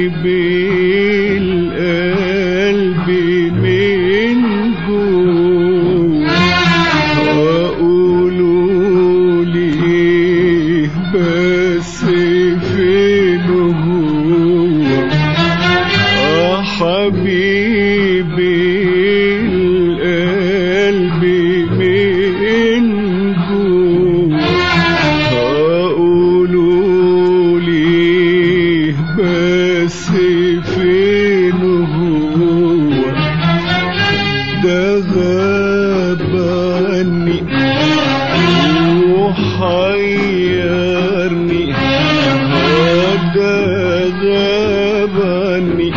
القلب من جوه وقولوا لي بس فين هو آه حبيبي القلب من جوه قولوا لي بس فين هو ده غاب عني وحيرني ده غاب عني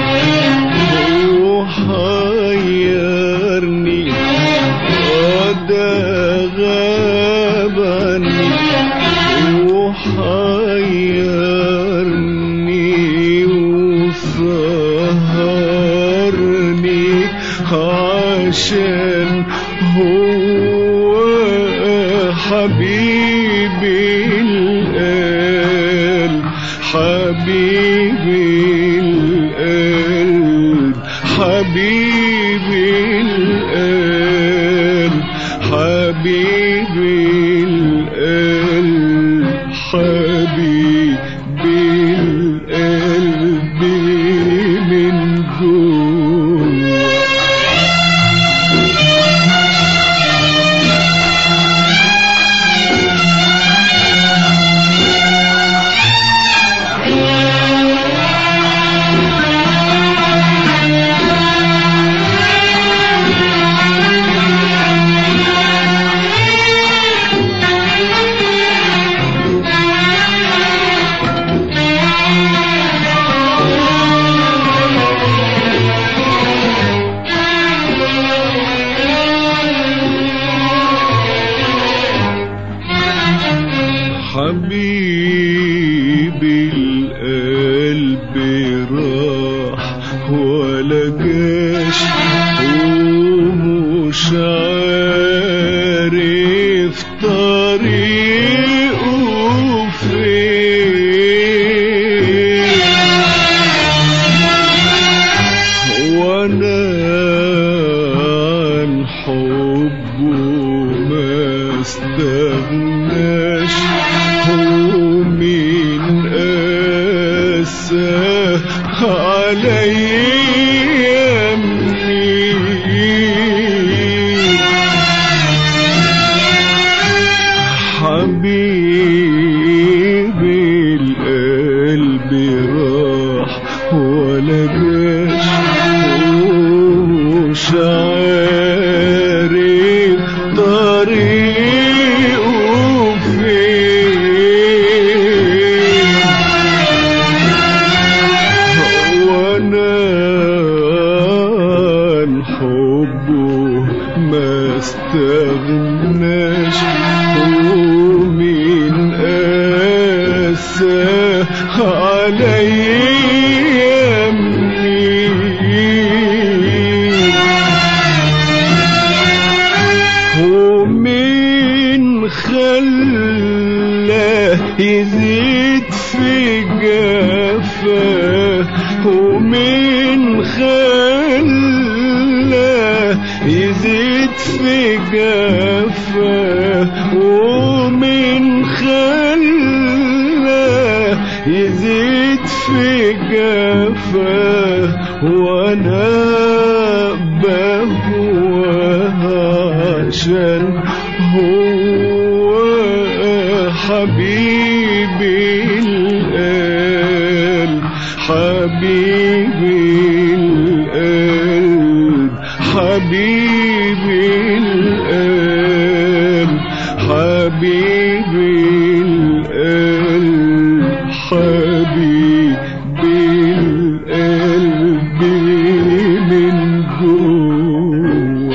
وحيرني ده غاب عني وحيرني وسهرني عشان هو حبيبي القلب حبيبي القلب حبيبي القلب حبيبي القلب حبيبي القلب من جوه حبيبي القلب راح ولا جاش ومش عارف طريقه فين وانا عن حبه ما استغناش هو مين قاسى عليا منين حبيبي القلب راح ولا جاش ومش عارف طريقه فين وانا عن حبه ما استغناش ومين قاسى عليا منين ومين خلاه يزيد في جفاه ومين خلاه يزيد في جفاه ومين خلاه يزيد في جفاه وانا بهواه عشان هو حبيبي القلب حبيبي القلب حبيبي القلب حبيبي القلب حبيبي القلب من جوه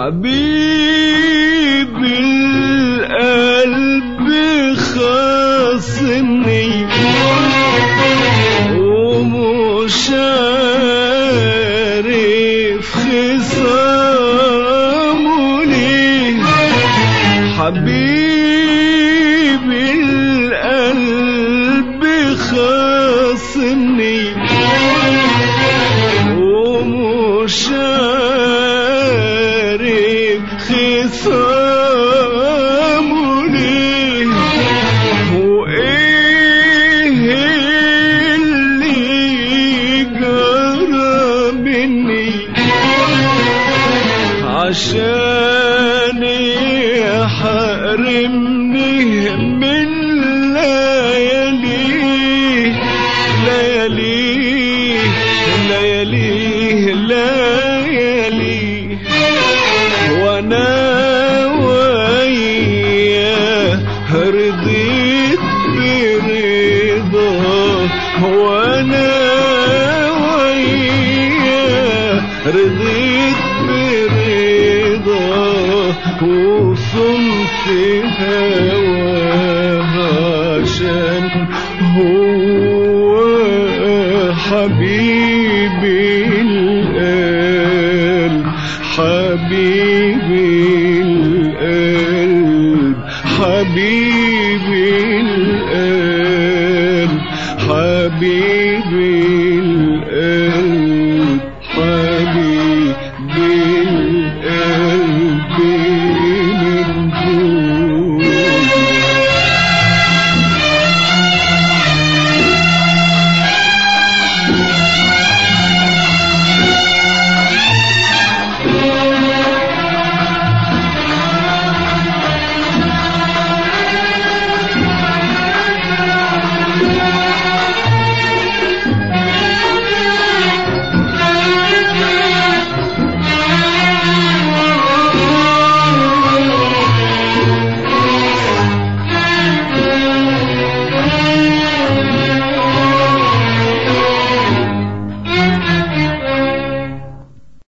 حبيب القلب خاصني ومش عارف خصامه ليه حبيب القلب خاصني ومش عارف خصامه ليه وايه اللي جرى مني عشاني حرمني من ليالي ليالي ليالي ليالي وانا وياه رضيت برضاه وانا وياه رضيت برضاه وصمت هواه عشان هو حبيبي القلب حبيبي